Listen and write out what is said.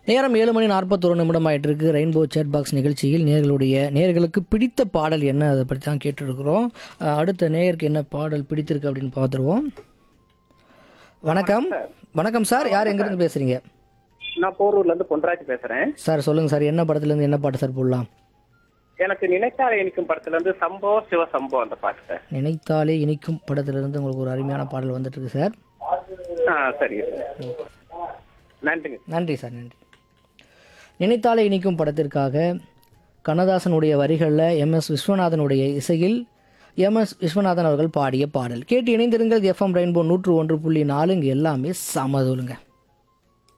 நேரம் ஏழு மணி நாற்பத்தொரு நிமிடம் ஆயிட்டு இருக்கு ரெயின்போ சேட் பாக்ஸ் நிகழ்ச்சியில் நேர்களுடைய நேர்களுக்கு பிடித்த பாடல் என்ன அதை பற்றி தான் கேட்டுருக்குறோம் அஹ், அடுத்த நேயருக்கு என்ன பாடல் பிடித்திருக்கு அப்படின்னு பார்த்துருவோம் வணக்கம் வணக்கம் சார் யார் எங்கேருந்து பேசுகிறீங்க நான் போரூர்ல இருந்து பொன்ராஜ் பேசுறேன் சார் சொல்லுங்கள் சார் என்ன படத்துலேருந்து என்ன பாட்டு சார் போடலாம் எனக்கு நினைத்தாலே இனிக்கும் படத்துல இருந்து சம்போ சிவ சம்போ அந்த பாட்டு சார் நினைத்தாலே இனிக்கும் படத்திலிருந்து உங்களுக்கு ஒரு அருமையான பாடல் வந்துட்டு இருக்கு சார் ஆ சரிங்க சார் நன்றிங்க நன்றி சார் நன்றி நினைத்தாலே இனிக்கும் படத்திற்காக கண்ணதாசனுடைய வரிகளில் எம்எஸ் விஸ்வநாதனுடைய இசையில் எம்எஸ் விஸ்வநாதன் அவர்கள் பாடிய பாடல் கேட்டு இணைந்திருங்கள் எஃப்எம் ரெயின்போ நூற்று ஒன்று புள்ளி நாலு இங்கே எல்லாமே சமதுலுங்க